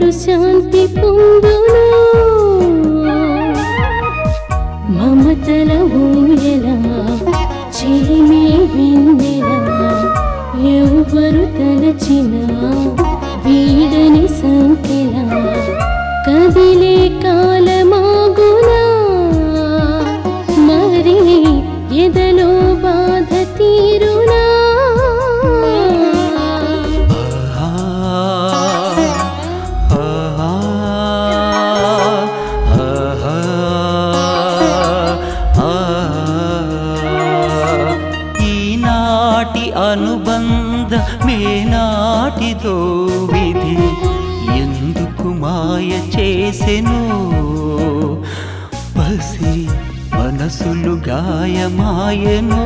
ఎన్నడు శాంతి పొందును మమతల ఊయలా చెలిమే వెన్నెలా ఎవ్వరు తలచినా వీడని సంఖ్యలా కదిలే కాలమాగునా మరి ఎదలో బాధ తీరునా ఈనాటి అనుబంధ మేనాటిదో విధి ఎందుకు మాయ చేసెను పసి మనసులు గాయమాయను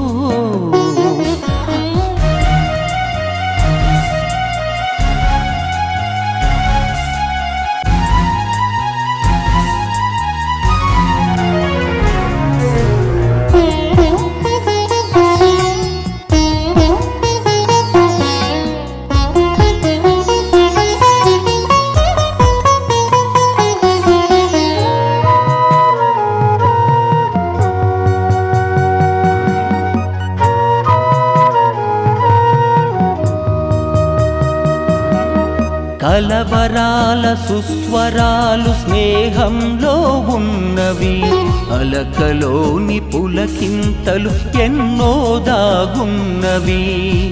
కలవరాల సుస్వరాలు స్నేహంలో ఉన్నవి అలకలోని పులకింతలు ఎన్నో దాగున్నవి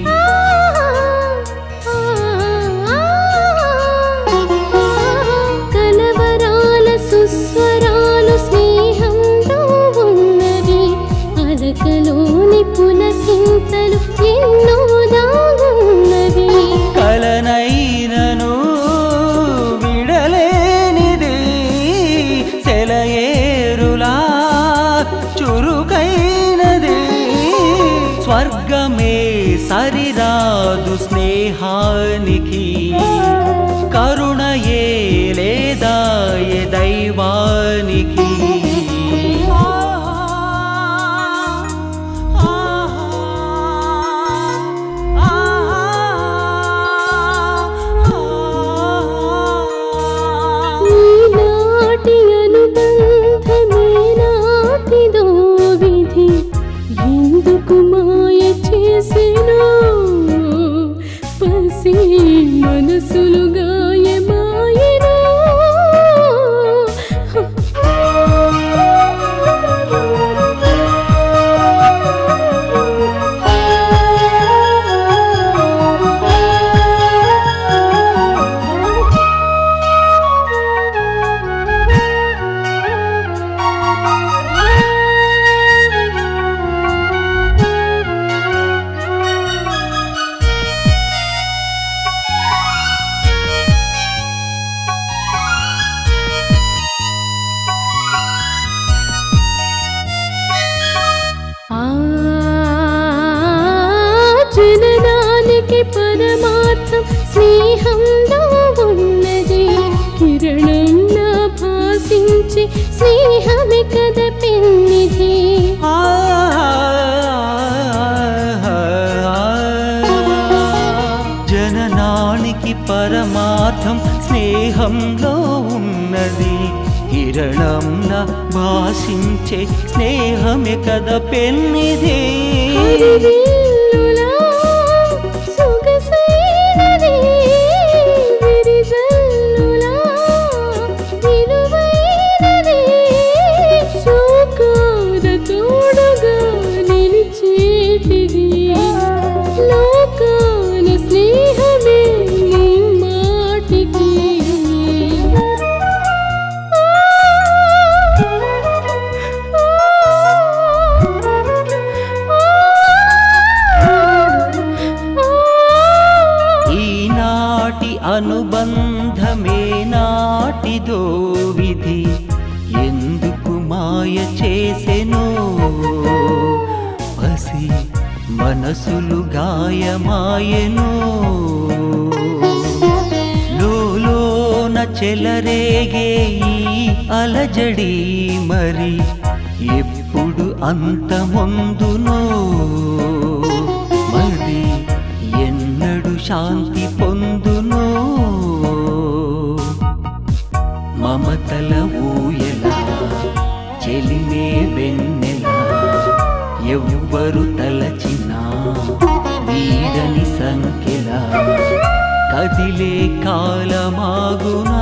కలవరాల సుస్వరాలు స్నేహంలో ఉన్నవి అలకలోని పులకింతలు ఎన్నో దాగున్నవి కలనైనను విడలేనిది సెలయేరులా చురుకైనది స్వర్గమే సరిరాదు స్నేహానికి కరుణయే లేదా ఏ దైవానికి ఈనాటి అనుబంధమే నాటిదో విధి ఎందుకు మాయ చేసెను పసి మనసులు గాయమాయను ఆ జననానికి పరమార్థం స్నేహంలో ఉన్నది కిరణంలా భాసించి స్నేహమే కథ పెన్నిది జననానికి పరమార్థం స్నేహంలో ఉన్నది కిరణంన భాషించే స్నేహమే కదా పెన్నిది హరివిల్లులా సొగసైనది విరిజల్లులా విలువైనది శోకాద తోడుగా నిలిచేటిది లోకాన స్నేహమే నీ మాటికి ఈనాటి అనుబంధమే నాటిదో విధి ఎందుకు మాయ చేసెను పసి మనసులు గాయమాయెను లోలోన చెలరేగే ఈ అలజడి మరి ఎప్పుడు అంతమొందునో మరి ఎన్నడు శాంతి పొందునో చెలిమే వెన్నెల ఎవ్వరు తలచినా వీడని సంఖ్యల కదిలే కాలమాగునా